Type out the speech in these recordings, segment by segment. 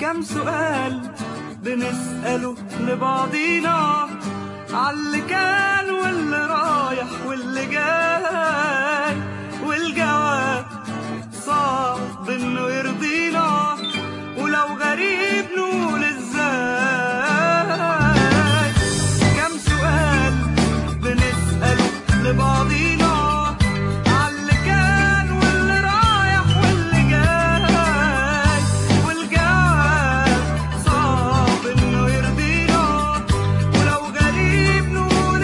كم سؤال بنسأله لبعضينا عاللي كان واللي رايح واللي جاي والجواب صعب انه يرضينا ولو غريب نقول ازاي كم سؤال بنسأله لبعضينا عاللي كان واللي رايح واللي جاي والجواب صعب انه يرضينا ولو غريب نقول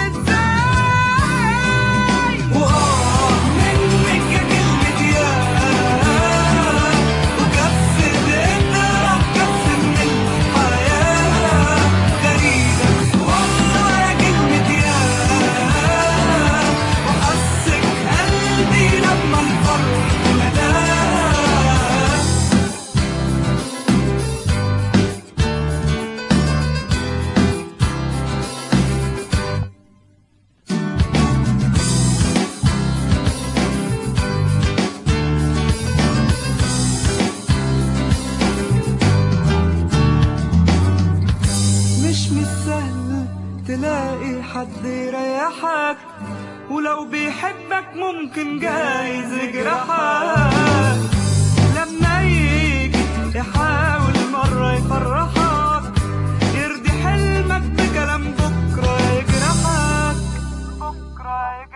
ازاي واه منك يا كلمة يا وكفت اضرب كف من الحياة غريبة والله يا كلمة يا وحسك قلبي لما انفرد مداه مش من السهل تلاقي حد يريحك ولو بيحبك ممكن جايز يجرحك لما يجي يحاول مرة يفرحك يرضي حلمك بكلام بكرة يجرحك بكرة يجرحك